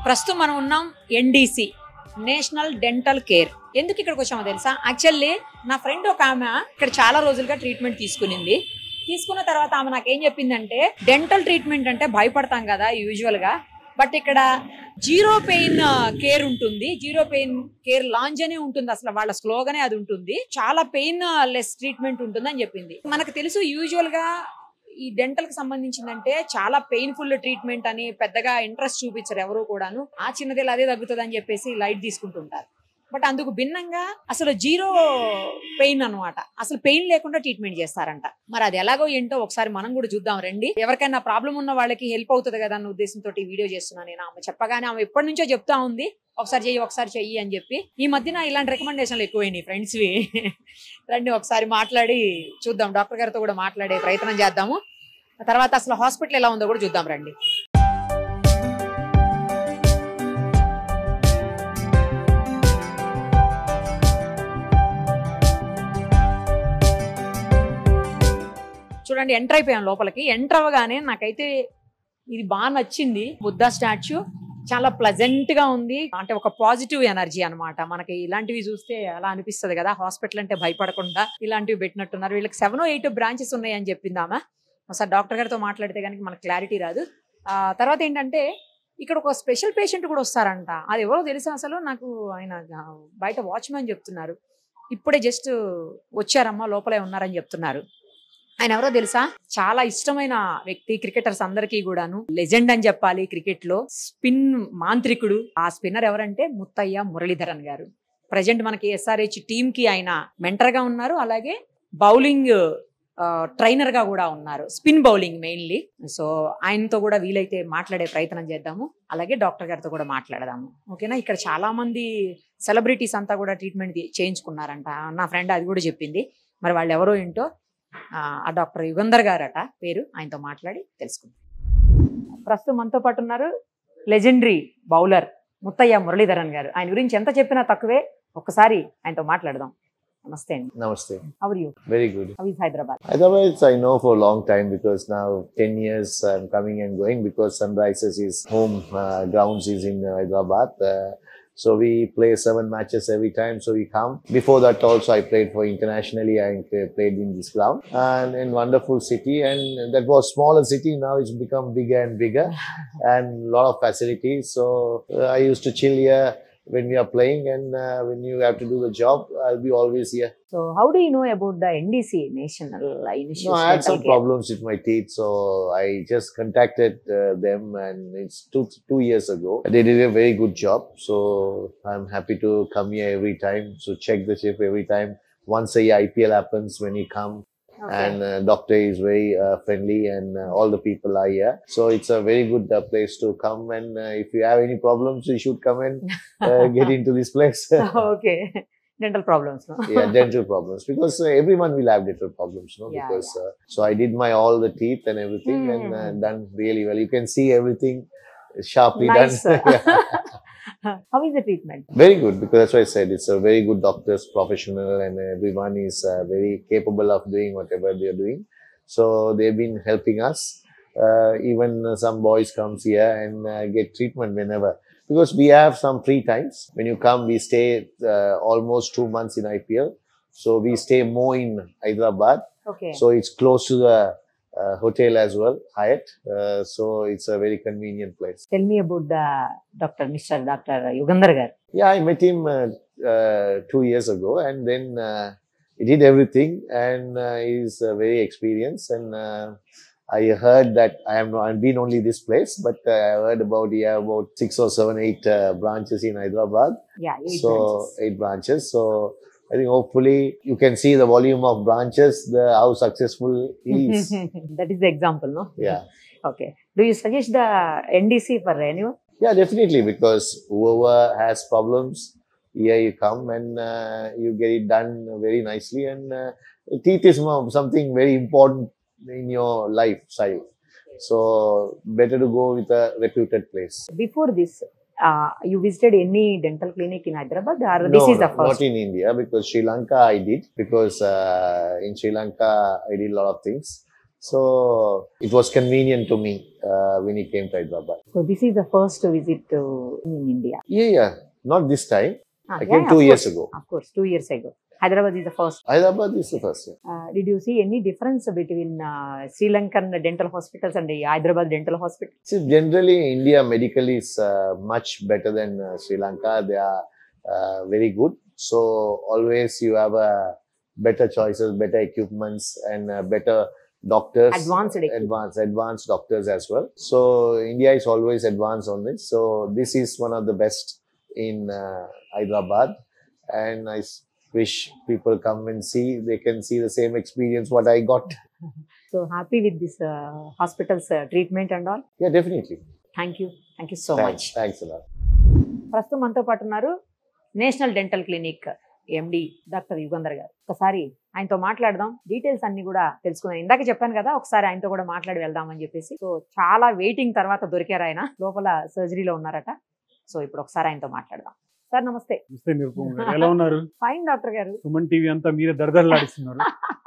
ప్రస్తుతం మనం ఉన్నాం ఎన్డీసీ నేషనల్ డెంటల్ కేర్ ఎందుకు ఇక్కడికి వచ్చామో తెలుసా యాక్చువల్లీ నా ఫ్రెండ్ ఒక ఆమె ఇక్కడ చాలా రోజులుగా ట్రీట్మెంట్ తీసుకునింది తీసుకున్న తర్వాత ఆమె నాకేం చెప్పిందంటే డెంటల్ ట్రీట్మెంట్ అంటే భయపడతాం కదా యూజువల్ గా బట్ ఇక్కడ జీరో పెయిన్ కేర్ ఉంటుంది జీరో పెయిన్ కేర్ లాంజ్ అనే ఉంటుంది అసలు వాళ్ళ స్లోగానే అది ఉంటుంది చాలా పెయిన్ లెస్ ట్రీట్మెంట్ ఉంటుంది అని చెప్పింది మనకు తెలుసు యూజువల్ గా ఈ డెంటల్ కి సంబంధించిందంటే చాలా పెయిన్ఫుల్ ట్రీట్మెంట్ అని పెద్దగా ఇంట్రెస్ట్ చూపించరు ఎవరు కూడాను ఆ చిన్నది అదే తగ్గుతుంది అని చెప్పేసి లైట్ తీసుకుంటుంటారు బట్ అందుకు భిన్నంగా అసలు జీరో పెయిన్ అన్నమాట అసలు పెయిన్ లేకుండా ట్రీట్మెంట్ చేస్తారంట మరి అది ఎలాగో ఏంటో ఒకసారి మనం కూడా చూద్దాం రండి ఎవరికైనా ప్రాబ్లం ఉన్న వాళ్ళకి హెల్ప్ అవుతుంది కదా అన్న ఉద్దేశంతో ఈ వీడియో చేస్తున్నాను నేను ఆమె చెప్పగానే ఆమె ఎప్పటి నుంచో చెప్తా ఉంది ఒకసారి చెయ్యి ఒకసారి చెయ్యి అని చెప్పి ఈ మధ్యన ఇలాంటి రికమెండేషన్లు ఎక్కువైనాయి ఫ్రెండ్స్వి రండి ఒకసారి మాట్లాడి చూద్దాం డాక్టర్ గారితో కూడా మాట్లాడే ప్రయత్నం చేద్దాము ఆ తర్వాత అసలు హాస్పిటల్ ఎలా ఉందో కూడా చూద్దాం రండి చూడండి ఎంటర్ అయిపోయాం లోపలికి ఎంటర్ అవ్వగానే నాకైతే ఇది బాగా నచ్చింది బుద్ధ స్టాచ్యూ చాలా ప్లజెంట్ గా ఉంది అంటే ఒక పాజిటివ్ ఎనర్జీ అన్నమాట మనకి ఇలాంటివి చూస్తే అలా అనిపిస్తది కదా హాస్పిటల్ అంటే భయపడకుండా ఇలాంటివి పెట్టినట్టున్నారు వీళ్ళకి సెవెన్ ఎయిట్ బ్రాంచెస్ ఉన్నాయి అని చెప్పింది ఆమె ఒకసారి డాక్టర్ గారితో మాట్లాడితే కనుక మనకు క్లారిటీ రాదు ఆ తర్వాత ఏంటంటే ఇక్కడ ఒక స్పెషల్ పేషెంట్ కూడా వస్తారంట అది ఎవరో తెలుసా అసలు నాకు ఆయన ఆ, బయట వాచ్మెన్ చెప్తున్నారు ఇప్పుడే జస్ట్ వచ్చారమ్మా లోపలే ఉన్నారని చెప్తున్నారు ఆయన ఎవరో తెలుసా చాలా ఇష్టమైన వ్యక్తి క్రికెటర్స్ అందరికీ కూడాను లెజెండ్ అని చెప్పాలి క్రికెట్ లో స్పిన్ మాంత్రికుడు ఆ స్పిన్నర్ ఎవరంటే ముత్తయ్య మురళీధరన్ గారు ప్రజెంట్ మనకి ఎస్ఆర్హెచ్ టీమ్ కి ఆయన మెంటర్ గా ఉన్నారు అలాగే బౌలింగ్ ట్రైనర్ గా కూడా ఉన్నారు స్పిన్ బౌలింగ్ మెయిన్లీ సో ఆయనతో కూడా వీలైతే మాట్లాడే ప్రయత్నం చేద్దాము అలాగే డాక్టర్ గారితో కూడా మాట్లాడదాము ఓకేనా ఇక్కడ చాలా మంది సెలబ్రిటీస్ అంతా కూడా ట్రీట్మెంట్ చేయించుకున్నారంట నా ఫ్రెండ్ అది కూడా చెప్పింది మరి వాళ్ళు ఎవరో ఏంటో ఆ ఆ డాక్టర్ యుగంధర్ గారట పేరు ఆయనతో మాట్లాడి తెలుసుకుందాం ప్రస్తుతం మనతో పాటు ఉన్నారు లెజెండరీ బౌలర్ ముత్తయ్య మురళీధరన్ గారు ఆయన గురించి ఎంత చెప్పినా తక్కువే ఒక్కసారి ఆయనతో మాట్లాడదాం నమస్తే అండి Namaste. Are you Very good. How is Hyderabad Otherwise, I know for a long time because now 10 years I'm coming and going because Sunrisers is home uh, grounds is in uh, Hyderabad. Uh, so we play seven matches every time. So we come. Before that also I played for internationally. I uh, played in this ground and in wonderful city. And that was smaller city. Now it's become bigger and bigger and lot of facilities. So uh, I used to chill here when we are playing and uh, when you have to do the job, I'll be always here. So how do you know about the NDC national No, I had some problems with my teeth, so I just contacted uh, them, and it's two two years ago. They did a very good job, so I'm happy to come here every time. So check the chip every time. Once a year IPL happens when you come, and uh, doctor is very uh, friendly, and uh, all the people are here. So it's a very good uh, place to come. And uh, if you have any problems, you should come and uh, get into this place. Okay dental problems yeah, dental problems because uh, everyone will have dental problems, no? Yeah, because Uh, so I did my all the teeth and everything and uh, Hmm. done really well. You can see everything sharply nice done. Yeah. How is the treatment Very good because that's why I said it's a very good doctors, professional, and everyone is uh, very capable of doing whatever they are doing. So they've been helping us. Uh, even uh, some boys comes here and uh, get treatment whenever because we have some free times. When you come, we stay uh, almost two months in IPL. So we stay more in Hyderabad. Okay So it's close to the uh, hotel as well, Hyatt. Uh, so it's a very convenient place. Tell me about the doctor mister doctor Yugandhar garu Yeah, I met him uh, uh, two years ago, and then uh, he did everything, and uh, he's uh, very experienced. And uh, I heard that I am I've been only this place, but uh, I heard about yeah about six or seven, eight uh, branches in Hyderabad. Yeah so eight branches. So I think hopefully you can see the volume of branches, the how successful he is. That is the example no yeah. Okay do you suggest the NDC for any Yeah, definitely, because whoever has problems, here you come and uh, you get it done very nicely. And uh, teeth is mo- something very important in your lifestyle. So, better to go with a reputed place. Before this you visited any dental clinic in Hyderabad or No, this is the no, first not in India because Sri Lanka I did because uh, in Sri Lanka I did a lot of things. So it was convenient to me uh, when he came to Hyderabad. So this is the first visit in India Yeah, yeah. Not this time. I came two years ago. Of course, two years ago. Hyderabad is the first. Hyderabad is the first year. Uh, did you see any difference between uh, Sri Lankan dental hospitals and the Hyderabad dental hospital? See, generally, India medical is uh, much better than uh, Sri Lanka. They are uh, very good. So always you have uh, better choices, better equipments, and uh, better doctors. Advanced equipment. advanced, advanced doctors as well. So India is always advanced on this. So this is one of the best in uh, Hyderabad, and I s- wish people come and see. They can see the same experience what I got. So happy with this uh, hospital's uh, treatment and all. Yeah, definitely. Thank you. Thank you so thanks, much. thanks a lot. ప్రస్తుతం మనతో పాటు ఉన్నారు national dental clinic MD doctor Yugandhar garu ఒకసారి ఆయనతో మాట్లాడదాం details అన్ని కూడా తెలుసుకుందాం ఇందాక చెప్పాను కదా ఒకసారి ఆయనతో కూడా మాట్లాడి వెళ్దామని చెప్పేసి సో చాలా వెయిటింగ్ తర్వాత దొరికారు ఆయన లోపల సర్జరీలో ఉన్నారట సో ఇప్పుడు ఒకసారి ఆయనతో మాట్లాడదాం సార్ నమస్తే నమస్తే నిరుపమ గారు. ఎలా ఉన్నారు ఫైన్ డాక్టర్ గారు సుమన్ టీవీ అంతా మీరే దరదరలాడిస్తున్నారు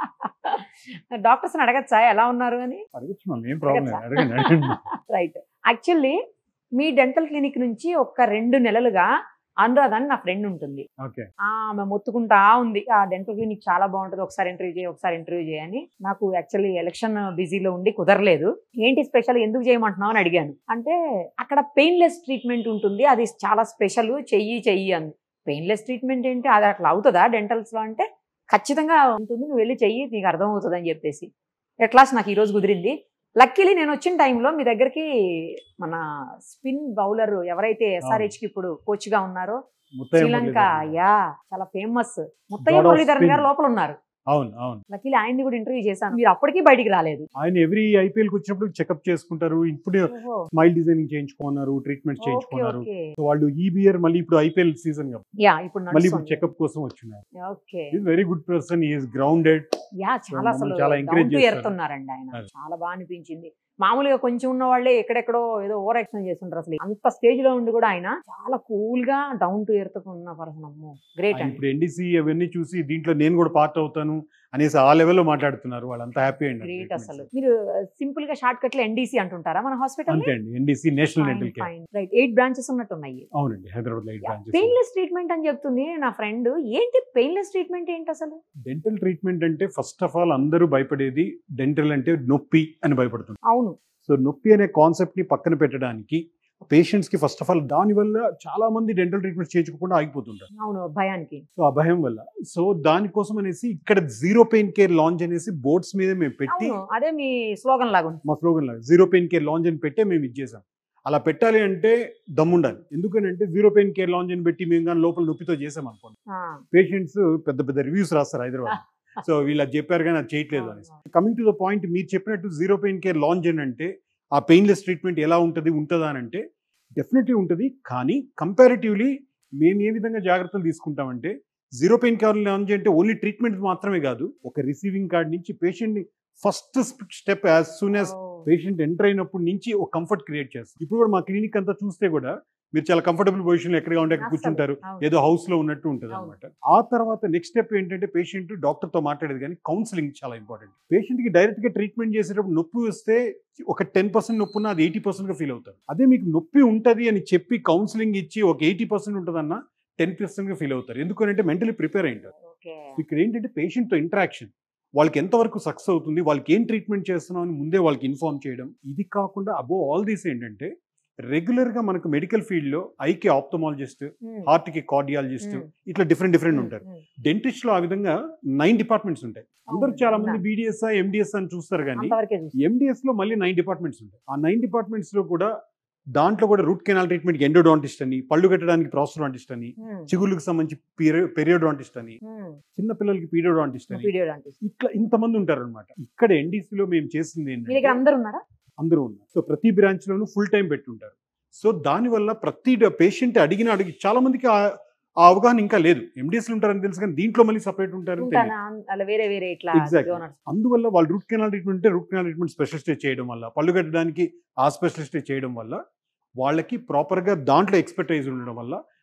డాక్టర్స్ అడగచ్చా ఎలా ఉన్నారు అని అడగచ్చు మ్యామ్ ఏం ప్రాబ్లం లేదు అడగండి అడగండి రైట్ యాక్చువల్లీ మీ డెంటల్ క్లినిక్ నుంచి ఒక రెండు నెలలుగా అనురాధ అని నా ఫ్రెండ్ ఉంటుంది ఓకే ఆమె మొత్తుకుంటా ఉంది ఆ డెంటల్ క్లినిక్ చాలా బాగుంటుంది ఒకసారి ఇంటర్వ్యూ చేయి ఒకసారి ఇంటర్వ్యూ చేయని నాకు యాక్చువల్లీ ఎలక్షన్ బిజీలో ఉండి కుదరలేదు ఏంటి స్పెషల్ ఎందుకు చేయమంటున్నావు అని అడిగాను అంటే అక్కడ పెయిన్లెస్ ట్రీట్మెంట్ ఉంటుంది అది చాలా స్పెషల్ చెయ్యి చెయ్యి అంది పెయిన్లెస్ ట్రీట్మెంట్ ఏంటి అది అట్లా అవుతుందా డెంటల్స్ లో అంటే ఖచ్చితంగా ఉంటుంది నువ్వు వెళ్ళి చెయ్యి నీకు అర్థం అవుతుంది అని చెప్పేసి ఎట్లాస్ నాకు ఈరోజు కుదిరింది లక్కీలీ నేను వచ్చిన టైంలో మీ దగ్గరికి మన స్పిన్ బౌలర్ ఎవరైతే SRH కి ఇప్పుడు కోచ్ గా ఉన్నారో ముత్తయ్య శ్రీలంక మురళీధరన్. యా చాలా famous Muttiah God of Muralitharan garu spin. లోపల ఉన్నారు అవును అవును లక్కీలీ ఆయన్ని కూడా ఇంటర్వ్యూ చేశాను మీరు అప్పటికీ బయటికి రాలేదు ఆయన ఎవ్రీ ఐపీఎల్ కి వచ్చినప్పుడు చెకప్ చేసుకుంటారు ఇప్పుడు స్మైల్ డిజైనింగ్ చేయించుకున్నారు ట్రీట్మెంట్ ఓకే చేయించుకున్నారు ఓకే సో వాళ్ళు ఈ బియర్ మళ్ళీ ఇప్పుడు ఐపీఎల్ సీజన్ యా ఇప్పుడు మళ్ళీ ఇప్పుడు నడుస్తుంది. చెకప్ కోసం వచ్చినారు okay is very good person is grounded yeah చాలా అసలు మమ్మల్ని చాలా encourage డౌన్ టు ఎర్త్ చేస్తారు. ఉన్నారండి ఆయన అది. చాలా బాగా అనిపించింది మామూలుగా కొంచెం ఉన్న వాళ్ళే ఎక్కడెక్కడో ఏదో ఓవర్ యాక్షన్ చేస్తుంటారు అసలు అంత స్టేజ్ లో ఉండి కూడా ఆయన చాలా కూల్ గా డౌన్ టు ఎర్త్ ఉన్న పర్సన్ అమ్మో గ్రేట్ అండి ఇప్పుడు ఎన్డీసీ అవన్నీ చూసి దీంట్లో నేను కూడా పార్ట్ అవుతాను అనేసి ఆ లెవెల్లో మాట్లాడుతున్నారు వాళ్ళంతా హ్యాపీ అండి గ్రేట్ అసలు మీరు సింపుల్ గా షార్ట్ కట్ లో ఎన్డీసీ అంటుంటారా మన హాస్పిటల్ అంతే అండి NDC national dental care right eight branches ఉన్నట్టున్నాయి అవునండి హైదరాబాద్ లైట్ బ్రాంచెస్ పెయిన్లెస్ ట్రీట్మెంట్ అని చెప్తుంది నా ఫ్రెండ్ ఏంటి పెయిన్లెస్ ట్రీట్మెంట్ ఏంటి అసలు డెంటల్ ట్రీట్మెంట్ అంటే ఫస్ట్ ఆఫ్ ఆల్ అందరూ భయపడేది డెంటల్ అంటే నొప్పి అని భయపడుతుంది అవును సో నొప్పి అనే కాన్సెప్ట్ ని పక్కన పెట్టడానికి పేషెంట్స్ కి ఫస్ట్ ఆఫ్ ఆల్ దాని వల్ల చాలా మంది డెంటల్ ట్రీట్మెంట్ చేయించకుండా ఆగిపోతుంటారు అవును భయానికి సో ఆ భయం వల్ల సో దానికోసం అనేసి ఇక్కడ జీరో పెయిన్ కేర్ లాంచ్ అనేసి బోర్డ్స్ మీద మేము పెట్టి అవును అదే మీ స్లోగన్ లాగా ఉంది మా స్లోగన్ లాగా జీరో పెయిన్ కేర్ లాంచ్ అని పెట్టే మేము ఇచ్చేసాం అలా పెట్టాలి అంటే దమ్ముండాలి ఎందుకనంటే జీరో పెయిన్ కేర్ లాంచ్ అని పెట్టి మేము కానీ లోపల నొప్పితో చేసాం అనుకోండి ఆ, పేషెంట్స్ పెద్ద పెద్ద రివ్యూస్ రాస్తారు హైదరాబాద్ సో వీళ్ళు అది చెప్పారు కానీ అది చేయట్లేదు అని కమింగ్ టు ద పాయింట్ మీరు చెప్పినట్టు జీరో పెయిన్ కేర్ లాంచ్ అని అంటే ఆ పెయిన్లెస్ ట్రీట్మెంట్ ఎలా ఉంటుంది ఉంటుందా అని అంటే డెఫినెట్లీ ఉంటుంది కానీ కంపారిటివ్లీ మేము ఏ విధంగా జాగ్రత్తలు తీసుకుంటామంటే జీరో పెయిన్ కేర్ లాంచ్ అంటే ఓన్లీ ట్రీట్మెంట్ మాత్రమే కాదు ఒక రిసీవింగ్ కార్డ్ నుంచి పేషెంట్ని first step as soon as ఓ, పేషెంట్ ఎంటర్ అయినప్పటి నుంచి ఒక కంఫర్ట్ క్రియేట్ చేస్తాం ఇప్పుడు కూడా మా క్లినిక్ అంతా చూస్తే కూడా మీరు చాలా కంఫర్టబుల్ పొజిషన్ లో ఎక్కడ ఉంటే అక్కడ అస్సలు, కూర్చుంటారు అవును. ఏదో హౌస్ లో ఉన్నట్టు ఉంటుంది అవును. అనమాట ఆ తర్వాత నెక్స్ట్ స్టెప్ ఏంటంటే పేషెంట్ డాక్టర్ తో మాట్లాడేది కానీ కౌన్సిలింగ్ చాలా ఇంపార్టెంట్ పేషెంట్ కి డైరెక్ట్ గా ట్రీట్మెంట్ చేసేటప్పుడు నొప్పి వస్తే ఒక టెన్ పర్సెంట్ నొప్పి ఉన్న అది ఎయిటీ పర్సెంట్ గా ఫీల్ అవుతారు అదే మీకు నొప్పి ఉంటది అని చెప్పి కౌన్సిలింగ్ ఇచ్చి ఒక ఎయిటీ పర్సెంట్ ఉంటుందన్న టెన్ పర్సెంట్ గా ఫీల్ అవుతారు ఎందుకంటే మెంటలీ ప్రిపేర్ అయింటారు ఓకే ఇక్కడ ఏంటంటే పేషెంట్ తో ఇంటరాక్షన్ వాళ్ళకి ఎంతవరకు సక్సెస్ అవుతుంది వాళ్ళకి ఏం ట్రీట్మెంట్ చేస్తున్నాం అని ముందే వాళ్ళకి ఇన్ఫార్మ్ చేయడం ఇది కాకుండా అబో ఆల్ దీస్ ఏంటంటే రెగ్యులర్ గా మనకు మెడికల్ ఫీల్డ్ లో ఐకి ఆప్థమాలజిస్ట్ ఉమ్, హార్ట్ కి కార్డియాలజిస్ట్ ఉమ్, ఇట్లా డిఫరెంట్ డిఫరెంట్ ఉంటారు ఉమ్, డెంటిస్ట్ లో ఆ విధంగా నైన్ డిపార్ట్మెంట్స్ ఉంటాయి అందరూ అవును, చాలా మంది ఉన్నారు. బీడిఎస్ ఎండిఎస్ అని చూస్తారు కానీ అంతవరకే చూసి ఎండిఎస్ లో మళ్ళీ నైన్ డిపార్ట్మెంట్స్ ఉంటాయి ఆ నైన్ డిపార్ట్మెంట్స్ లో కూడా దాంట్లో కూడా రూట్ కెనాల్ ట్రీట్మెంట్ ఎండోడాంటిస్ట్ అని పళ్ళు కట్టడానికి ప్రాస్టోడాంటిస్ట్ అని ఉమ్, చిగుళ్ళకి సంబంధించి పెరియోడాంటిస్ట్ అని ఉమ్, చిన్న పిల్లలకి పీరియోడాంటిస్ట్ అని వీడియో లాంటిది. ఇట్లా ఇంతమంది ఉంటారు అనమాట ఇక్కడ NDC లో మేము చేసింది మీ దగ్గర ఏంటంటే అందరు ఉన్నారా అందరూ ఉన్నారు సో ప్రతి బ్రాంచ్ లోనూ ఫుల్ టైం పెట్టుంటారు సో దానివల్ల ప్రతి పేషెంట్ అడిగిన అడిగి చాలా మందికి ఆ ఆ అవగాహన ఇంకా లేదు ఎండిఎస్లు ఉంటారని తెలుసు కానీ దీంట్లో మళ్ళీ సపరేట్ ఉంటారని తెలియదు ఉంటానా అలా వేరే వేరే ఇట్లా Exactly. donors. అందువల్ల వాళ్ళు రూట్ కెనాల్ ట్రీట్మెంట్ అంటే రూట్ కెనాల్ ట్రీట్మెంట్ స్పెషలిస్ట్ చేయడం వల్ల పళ్ళు కట్టడానికి ఆ స్పెషలిస్ట్ చేయడం వల్ల వాళ్ళకి ప్రాపర్గా దాంట్లో ఎక్స్పర్టైజ్ ఉండడం వల్ల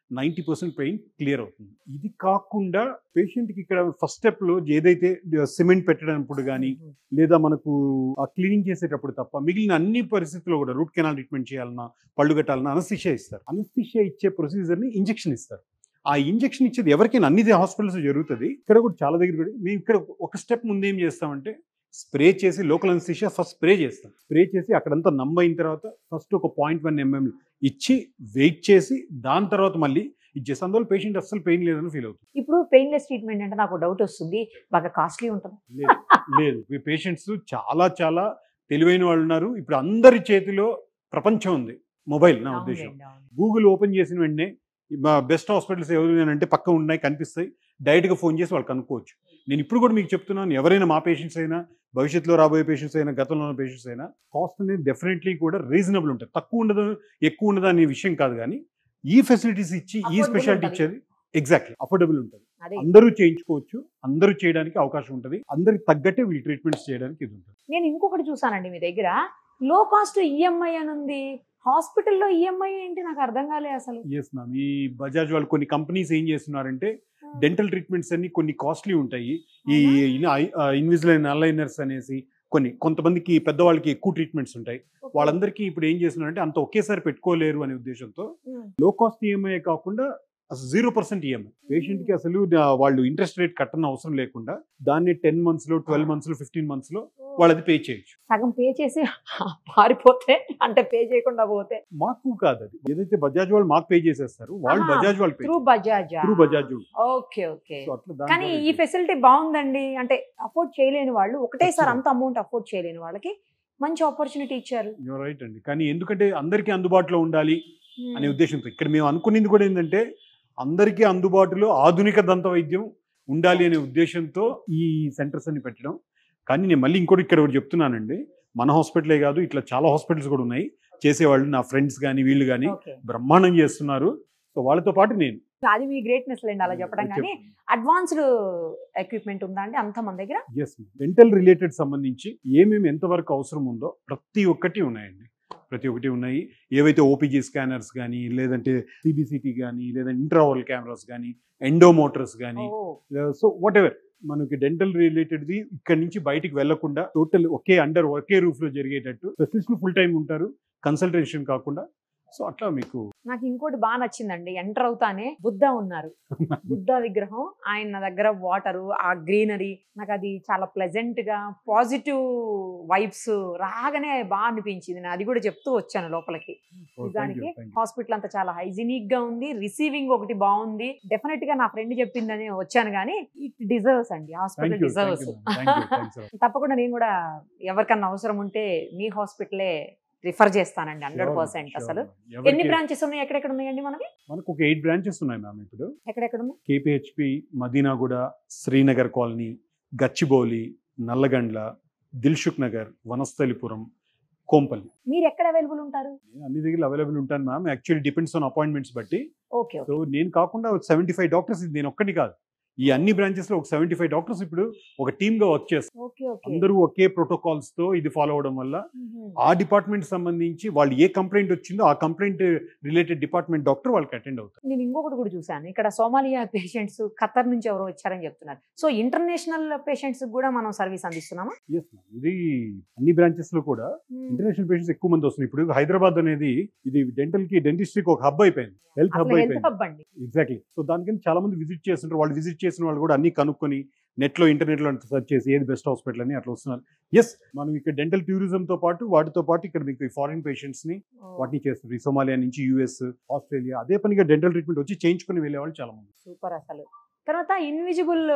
నైంటీ పర్సెంట్ పెయిన్ క్లియర్ అవుతుంది ఇది కాకుండా పేషెంట్కి ఇక్కడ ఫస్ట్ స్టెప్లో ఏదైతే సిమెంట్ పెట్టడానికి కానీ లేదా మనకు ఆ క్లీనింగ్ చేసేటప్పుడు తప్ప మిగిలిన అన్ని పరిస్థితుల్లో కూడా రూట్ కెనాల్ ట్రీట్మెంట్ చేయాలన్నా పళ్ళు కట్టాలన్నా అనస్థిషియా ఇస్తారు అనస్థిషియా ఇచ్చే ప్రొసీజర్ని ఇంజెక్షన్ ఇస్తారు ఆ ఇంజెక్షన్ ఇచ్చేది ఎవరికైనా అన్ని హాస్పిటల్స్ జరుగుతుంది ఇక్కడ కూడా చాలా దగ్గర కూడా మేము ఇక్కడ ఒక స్టెప్ ముందు ఏం చేస్తామంటే స్ప్రే చేసి లోకల్ అనస్థిషియా ఫస్ట్ స్ప్రే చేస్తాం స్ప్రే చేసి అక్కడంతా నమ్మ అయిన తర్వాత ఫస్ట్ ఒక పాయింట్ వన్ ఎంఎం ఇచ్చి వెయిట్ చేసి దాని తర్వాత మళ్ళీ ఇచ్చేసి అందువల్ల పేషెంట్ అస్సలు పెయిన్ లేదని ఫీల్ అవుతుంది ఇప్పుడు పెయిన్లెస్ ట్రీట్మెంట్ అంటే నాకు డౌట్ వస్తుంది బాగా కాస్ట్లీ ఉంటుంది లేదు లేదు ఈ పేషెంట్స్ చాలా చాలా తెలివైన వాళ్ళు ఉన్నారు ఇప్పుడు అందరి చేతిలో ప్రపంచం ఉంది మొబైల్ నా ఉద్దేశం గూగుల్ ఓపెన్ చేసిన వెంటనే బెస్ట్ హాస్పిటల్స్ ఎవరు అంటే పక్క ఉన్నాయి కనిపిస్తాయి డైరెక్ట్గా ఫోన్ చేసి వాళ్ళు కనుక్కోవచ్చు నేను ఇప్పుడు కూడా మీకు చెప్తున్నాను ఎవరైనా మా పేషెంట్స్ అయినా భవిష్యత్తులో రాబోయే పేషెంట్స్ అయినా గతంలో ఉన్న పేషెంట్స్ అయినా కాస్ట్ అనేది డెఫినెట్లీ కూడా రీజనబుల్ ఉంటుంది తక్కువ ఉండదు ఎక్కువ ఉండదు అనే విషయం కాదు కానీ ఈ ఫెసిలిటీస్ ఇచ్చి ఈ Affordable స్పెషాలిటీ ఉంటది. ఇచ్చేది ఎగ్జాక్ట్లీ అఫోర్డబుల్ ఉంటుంది అదే అందరూ చేయించుకోవచ్చు అందరూ చేయడానికి అవకాశం ఉంటుంది అందరికి తగ్గట్టే వీళ్ళు ట్రీట్మెంట్స్ చేయడానికి ఇది ఉంటుంది నేను ఇంకొకటి చూసానండి మీ దగ్గర లో కాస్ట్ ఈఎంఐ అని ఉంది హాస్పిటల్లో ఈఎంఐ ఏంటి నాకు అర్థం కాలే అసలు ఎస్ మ్యామ్ ఈ బజాజ్ వాళ్ళు కొన్ని కంపెనీస్ ఏం చేస్తున్నారంటే డెంటల్ ట్రీట్మెంట్స్ అన్ని కొన్ని కాస్ట్లీ ఉంటాయి ఈ ఇన్విజిలైన్ అలైనర్స్ అనేసి కొన్ని కొంతమందికి పెద్దవాళ్ళకి ఎక్కువ ట్రీట్మెంట్స్ ఉంటాయి వాళ్ళందరికీ ఇప్పుడు ఏం చేస్తున్నారంటే అంత ఒకేసారి పెట్టుకోలేరు అనే ఉద్దేశంతో ఉమ్. లో కాస్ట్ ఈఎంఐ కాకుండా అసలు జీరో పర్సెంట్ ఈఎంఐ పేషెంట్కి అసలు ఆ, వాళ్ళు ఇంట్రెస్ట్ రేట్ కట్టని అవసరం లేకుండా దాన్ని టెన్ మంత్స్లో ట్వెల్వ్ మంత్స్లో ఫిఫ్టీన్ మంత్స్లో వాళ్ళు అది పే చేయొచ్చు సగం పే చేసి పారిపోతే అంటే పే చేయకుండా పోతే మాకు కాదు అది ఏదైతే బజాజ్ వాళ్ళు మాకు పే చేసేస్తారు వాళ్ళు ఆహా, బజాజ్ వాళ్ళు pay through Bajaj through Bajaj okay okay so అట్లా దాని కానీ ద్వారా ఈ ఫెసిలిటీ బాగుందండి అంటే అఫోర్డ్ చేయలేని వాళ్ళు ఒకటేసారి Excellent. అంత అమౌంట్ అఫోర్డ్ చేయలేని వాళ్ళకి మంచి ఆపర్చునిటీ ఇచ్చారు యూర్ రైట్ అండి కానీ ఎందుకంటే అందరికీ అందుబాటులో ఉండాలి అనే ఉద్దేశంతో ఇక్కడ మేము అనుకునేది కూడా ఏంటంటే అందరికీ అందుబాటులో ఆధునిక దంత వైద్యం ఉండాలి అనే ఉద్దేశంతో ఈ సెంటర్స్ అన్ని పెట్టడం కానీ నేను మళ్ళీ ఇంకోటి ఇక్కడ ఒకటి చెప్తున్నానండి మన హాస్పిటలే కాదు ఇట్లా చాలా హాస్పిటల్స్ కూడా ఉన్నాయి చేసేవాళ్ళు నా ఫ్రెండ్స్ కానీ వీళ్ళు కానీ ఓకే బ్రహ్మాండం చేస్తున్నారు సో వాళ్ళతో పాటు నేను అది మీ గ్రేట్నెస్ లేండి అలా చెప్పడం కానీ అడ్వాన్స్డ్ ఎక్విప్మెంట్ ఉందా అండి అంత మన దగ్గర ఎస్ డెంటల్ రిలేటెడ్ సంబంధించి ఏమేమి ఎంతవరకు అవసరం ఉందో ప్రతి ఒక్కటి ఉన్నాయండి ప్రతి ఒక్కటి ఉన్నాయి ఏవైతే ఓపీజీ స్కానర్స్ కానీ లేదంటే సిబిసిటీ కానీ లేదంటే ఇంట్రావల్ కెమెరాస్ కానీ ఎండోమోటర్స్ కానీ ఓ, సో వాట్ ఎవర్ మనకి డెంటల్ రిలేటెడ్ది ఇక్కడ నుంచి బయటికి వెళ్లకుండా టోటల్ ఒకే అండర్ ఒకే రూఫ్ లో జరిగేటట్టు స్పెషలిస్టులు ఫుల్ టైం ఉంటారు కన్సల్టేషన్ కాకుండా సో అట్లా మీకు నాకు ఇంకోటి బాగా నచ్చిందండి ఎంటర్ అవుతానే బుద్ధ ఉన్నారు బుద్ధ విగ్రహం ఆయన నా దగ్గర వాటర్ ఆ గ్రీనరీ నాకు అది చాలా ప్లెజెంట్ గా పాజిటివ్ వైబ్స్ రాగానే బాగా అనిపించింది నేను అది కూడా చెప్తూ వచ్చాను లోపలికి నిజానికి హాస్పిటల్ అంతా చాలా హైజీనిక్ గా ఉంది రిసీవింగ్ ఒకటి బాగుంది డెఫినెట్ గా నా ఫ్రెండ్ చెప్పిందని వచ్చాను కానీ ఇట్ డిజర్వ్స్ అండి హాస్పిటల్ డిజర్వ్స్ తప్పకుండా నేను కూడా ఎవరికన్నా అవసరం ఉంటే మీ హాస్పిటలే రిఫర్ చేస్తానండి హండ్రెడ్ పర్సెంట్ అసలు ఎన్ని బ్రాంచెస్ ఉన్నాయి ఎక్కడెక్కడ ఉన్నాయండి మనకి మనకు ఒక ఎయిట్ బ్రాంచెస్ ఉన్నాయి మ్యామ్ ఇప్పుడు ఎక్కడెక్కడ ఉన్నాయి కేపీహెచ్పి మదీనాగూడ శ్రీనగర్ కాలనీ గచ్చిబౌలి నల్లగండ్ల దిల్షుక్ నగర్ వనస్థలిపురం కోంపల్లి మీరు ఎక్కడ అవైలబుల్ ఉంటారు నేను అన్ని దగ్గర అవైలబుల్ ఉంటాను ma'am actually depends on appointments బట్టి ఓకే ఓకే సో నేను కాకుండా సెవెంటీ ఫైవ్ డాక్టర్స్ నేను ఒక్కటి కాదు ఈ అన్ని బ్రాంచెస్ లో ఒక సెవెంటీ ఫైవ్ డాక్టర్స్ ఇప్పుడు ఒక టీమ్ గా వర్క్ చేస్తారు ఓకే ఓకే అందరూ ఒకే ప్రోటోకాల్స్ తో ఇది ఫాలో అవడం వల్ల ఆ డిపార్ట్మెంట్ సంబంధించి వాళ్ళు ఏ కంప్లైంట్ వచ్చిందో ఆ కంప్లైంట్ రిలేటెడ్ డిపార్ట్మెంట్ డాక్టర్ వాళ్ళకి అటెండ్ అవుతారు నేను ఇంకొకటి కూడా చూసాను ఇక్కడ సోమాలియా పేషెంట్స్ ఖతర్ నుంచి ఎవరో వచ్చారని చెప్తున్నారు సో ఇంటర్నేషనల్ పేషెంట్స్ కూడా మనం సర్వీస్ అందిస్తున్నామా ఎస్ ఇది అన్ని బ్రాంచెస్ లో కూడా ఇంటర్నేషనల్ పేషెంట్స్ ఎక్కువ మంది వస్తున్నారు ఇప్పుడు హైదరాబాద్ అనేది ఇది డెంటల్ కి డెంటిస్ట్రీకి ఒక హబ్ అయిపోయింది హెల్త్ హబ్ అసలు హెల్త్ అయిపోయింది హబ్ అండి ఎగ్జాక్ట్లీ సో దానికని చాలా మంది విజిట్ చేస్తుంటారు వాళ్ళు విజిట్ చేసిన వాళ్ళు కూడా అన్ని కనుక్కొని నెట్ లో ఇంటర్నెట్ లో సెర్చ్ చేసి ఏది బెస్ట్ హాస్పిటల్ అని అట్లా వస్తున్నారు ఎస్ మనం ఇక్కడ డెంటల్ టూరిజం తో పాటు వాటితో పాటు ఇక్కడ మీకు ఫారిన్ పేషెంట్స్ ని వాటిని చేస్తున్నారు ఈ సోమాలియా నుంచి యూఎస్ ఆస్ట్రేలియా అదే పనిగా డెంటల్ ట్రీట్మెంట్ వచ్చి చేయించుకుని వెళ్ళే వాళ్ళు చాలా మంది సూపర్ అసలు తర్వాత ఇన్విజిబుల్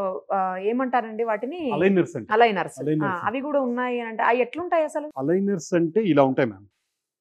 ఏమంటారండి వాటిని అలైనర్స్ అంటే అలైనర్స్ Aligners. అవి కూడా ఉన్నాయి అని అంటే అవి ఎట్లుంటాయి అసలు అలైనర్స్ అంటే ఇలా ఉంటాయి మ్యామ్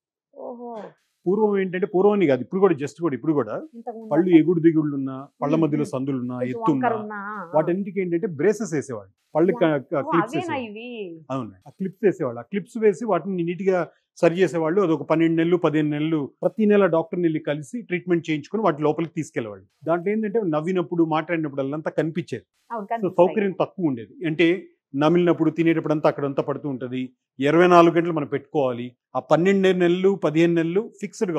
ఓహో పూర్వం ఏంటంటే పూర్వం అని కాదు ఇప్పుడు కూడా జస్ట్ కూడా ఇప్పుడు కూడా ఇంతకు ముందు పళ్ళు ఎగుడు దిగుళ్ళు ఉన్నా పళ్ళ మ్మ్. మధ్యలో సందులున్నా కొంచెం ఎత్తున్నా వంకరున్నా, ఆ. వాటన్నిటికి ఏంటంటే బ్రేసెస్ వేసేవాళ్ళు పళ్ళు ఓ, క్లిప్స్ అవేనా వేసేవాళ్ళు ఇవి అవును ఆ క్లిప్స్ వేసేవాళ్ళు ఆ క్లిప్స్ వేసి వాటిని నీట్ గా సరి చేసేవాళ్ళు అది ఒక పన్నెండు నెలలు పదిహేను నెలలు ప్రతి నెల డాక్టర్ వెళ్ళి కలిసి ట్రీట్మెంట్ చేయించుకొని వాటి లోపలికి తీసుకెళ్లేవాళ్ళు దాంట్లో ఏంటంటే నవ్వినప్పుడు మాట్లాడినప్పుడు అల్లంతా కనిపించేది అవును సో కనిపిస్తాయి. సౌకర్యం తక్కువ ఉండేది అంటే నమిలినప్పుడు తినేటప్పుడు అంతా అక్కడంతా పడుతూ ఉంటుంది ఇరవై నాలుగు గంటలు మనం పెట్టుకోవాలి ఆ పన్నెండు నెలలు పదిహేను నెలలు ఫిక్స్డ్ గా ఉంటాయి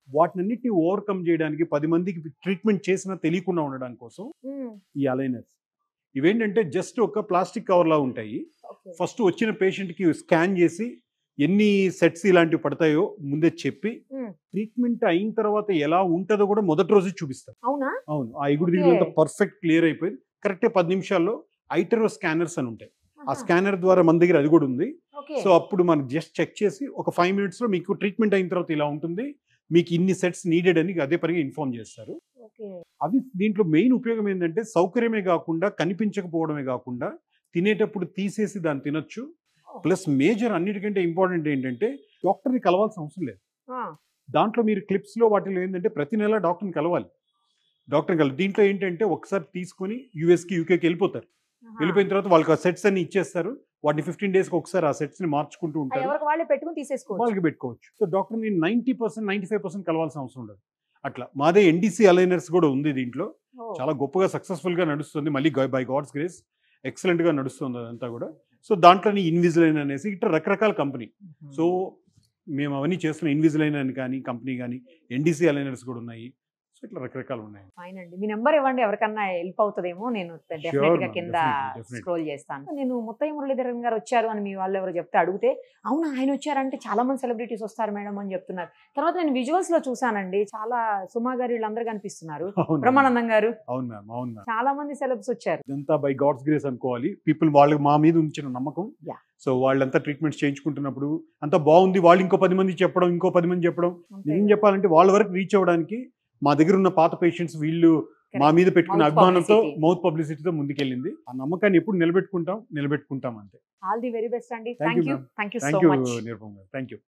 వాటినన్నిటిని ఓవర్కమ్ చేయడానికి పది మందికి ట్రీట్మెంట్ చేసినా తెలియకుండా ఉండడం కోసం ఉమ్, ఈ అలైనర్స్ ఇవేంటంటే జస్ట్ ఒక ప్లాస్టిక్ కవర్లా ఉంటాయి ఓకే. ఫస్ట్ వచ్చిన పేషెంట్కి స్కాన్ చేసి ఎన్ని సెట్స్ ఇలాంటివి పడతాయో ముందే చెప్పి Hmm. ట్రీట్మెంట్ అయిన తర్వాత ఎలా ఉంటుందో కూడా మొదటి రోజు చూపిస్తారు అవునా అవును ఆ ఎగుడు Okay. దిగుడు పర్ఫెక్ట్ క్లియర్ అయిపోయింది కరెక్టే పది నిమిషాల్లో ఐటరో స్కానర్స్ అని ఉంటాయి ఆ స్కానర్ ద్వారా మన దగ్గర అది కూడా ఉంది ఓకే సో అప్పుడు మనం జస్ట్ చెక్ చేసి ఒక ఫైవ్ మినిట్స్లో మీకు ట్రీట్మెంట్ అయిన తర్వాత ఇలా ఉంటుంది మీకు ఇన్ని సెట్స్ నీడెడ్ అని అదే పనిగా ఇన్ఫార్మ్ చేస్తారు ఓకే అవి దీంట్లో మెయిన్ ఉపయోగం ఏంటంటే సౌకర్యమే కాకుండా కనిపించకపోవడమే కాకుండా తినేటప్పుడు తీసేసి దాన్ని తినొచ్చు ప్లస్ మేజర్ అన్నిటికంటే ఇంపార్టెంట్ ఏంటంటే డాక్టర్ని కలవాల్సిన అవసరం లేదు ఆ, దాంట్లో మీరు క్లిప్స్లో వాటిలో ఏంటంటే ప్రతి నెల డాక్టర్ని కలవాలి డాక్టర్ని కలవాలి దీంట్లో ఏంటంటే ఒకసారి తీసుకొని యూఎస్కి యూకేకి వెళ్ళిపోతారు ఆహా. వెళ్ళిపోయిన తర్వాత వాళ్ళకి ఆ సెట్స్ అన్ని ఇచ్చేస్తారు వాటిని ఫిఫ్టీన్ డేస్కి ఒకసారి ఆ సెట్స్ని మార్చుకుంటూ ఆ, ఉంటారు ఎవరికి వాళ్ళే పెట్టుకుని తీసేసుకోవచ్చు వాళ్ళకి పెట్టుకోవచ్చు సో డాక్టర్ని ninety percent ninety five percent కలవాల్సిన అవసరం ఉండదు అట్లా మాదే ఎన్డీసీ అలైనర్స్ కూడా ఉంది దీంట్లో ఓ, చాలా గొప్పగా సక్సెస్ఫుల్గా నడుస్తుంది మళ్ళీ బై గాడ్స్ గ్రేస్ ఎక్సలెంట్గా నడుస్తుంది అదంతా కూడా సో దాంట్లోని ఇన్విజిలైన్ అనేసి ఇట్లా రకరకాల కంపెనీ ఉహు. సో మేము అవన్నీ చేస్తున్న ఇన్విజిలైన్ అని కానీ కంపెనీ కానీ ఎన్డీసీ అలైనర్స్ కూడా ఉన్నాయి సో ఇట్లా రకరకాలు ఉన్నాయి ఫైన్ అండి మీ నెంబర్ ఇవ్వండి ఎవరికన్నా హెల్ప్ అవుతుందేమో నేను డెఫినెట్ గా ma'am, కింద definitely, definitely. స్క్రోల్ చేస్తాను నేను ముత్తయ్య మురళీధరన్ గారు వచ్చారు అని మీ వాళ్ళు ఎవరు చెప్తే అడిగితే అవునా ఆయన వచ్చారంటే చాలా మంది సెలబ్రిటీస్ వస్తారు మేడం అని చెప్తున్నారు తర్వాత నేను విజువల్స్ లో చూసానండి చాలా సుమా గారు వీళ్ళందరూ కనిపిస్తున్నారు అవును ma'am. బ్రహ్మానందం గారు అవును మ్యామ్ అవును మ్యామ్ చాలా మంది సెలబ్స్ వచ్చారు ఇదంతా బై గాడ్స్ గ్రేస్ అనుకోవాలి పీపుల్ వాళ్ళకి మా మీద ఉంచిన నమ్మకం Yeah. సో వాళ్ళంతా ట్రీట్మెంట్స్ చేయించుకుంటున్నప్పుడు అంతా బాగుంది వాళ్ళు ఇంకో పది మంది చెప్పడం ఇంకో పది మంది చెప్పడం అంతే ఏం కదా. చెప్పాలంటే వాళ్ళ వరకు రీచ్ అవ్వడానికి మా దగ్గర ఉన్న పాత పేషెంట్స్ వీళ్ళు మా మీద పెట్టుకున్న Mouth అభిమానంతో publicity. మౌత్ పబ్లిసిటీతో ముందుకెళ్ళింది ఆ నమ్మకాన్ని ఎప్పుడు నిలబెట్టుకుంటాం నిలబెట్టుకుంటాం అంతే ఆల్ ది వెరీ బెస్ట్ అండి Thank you, thank you ma'am. Thank you so thank you much నిర్భం గారు థ్యాంక్ యూ